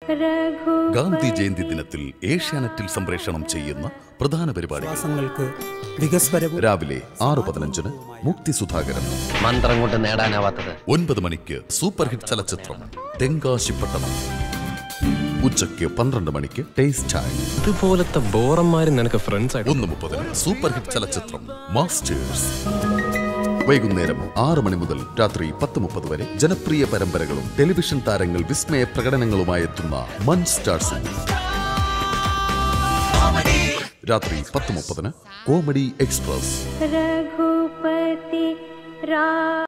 रघु ഗാന്ധി ജയന്തി ദിനത്തിൽ ഏഷ്യാനെറ്റിൽ സംപ്രേഷണം ചെയ്യുന്ന പ്രധാന പരിപാടികൾ വിശ്വാസങ്ങൾക്ക് വികസ്വരവും രാവിലെ ആറ് പതിനഞ്ചിന് മുക്തി സുധാകരൻ മന്ത്രം കൊണ്ട് നേടാനാവാത്തത് ഒൻപത് മണിക്ക് സൂപ്പർ ഹിറ്റ് ചലച്ചിത്രം തെങ്കാശിപ്പട്ടണം ഉച്ചയ്ക്ക് പന്ത്രണ്ട് മണിക്ക് ടേസ്റ്റ് ടൈം ഇതുപോലത്തെ ബോറന്മാര് നിനക്ക് ഫ്രണ്ട്സ് ആയിട്ട് ഒന്ന് മുപ്പതിന് സൂപ്പർ ഹിറ്റ് ചലച്ചിത്രം മാസ്റ്റേഴ്സ് വൈകുന്നേരം ആറ് മണി മുതൽ രാത്രി പത്ത് മുപ്പത് വരെ ജനപ്രിയ പരമ്പരകളും ടെലിവിഷൻ താരങ്ങൾ വിസ്മയ പ്രകടനങ്ങളുമായി എത്തുന്ന മൺ സ്റ്റാർസ് രാത്രി പത്ത് മുപ്പതിന് കോമഡി എക്സ്പ്രസ് रघुपति रा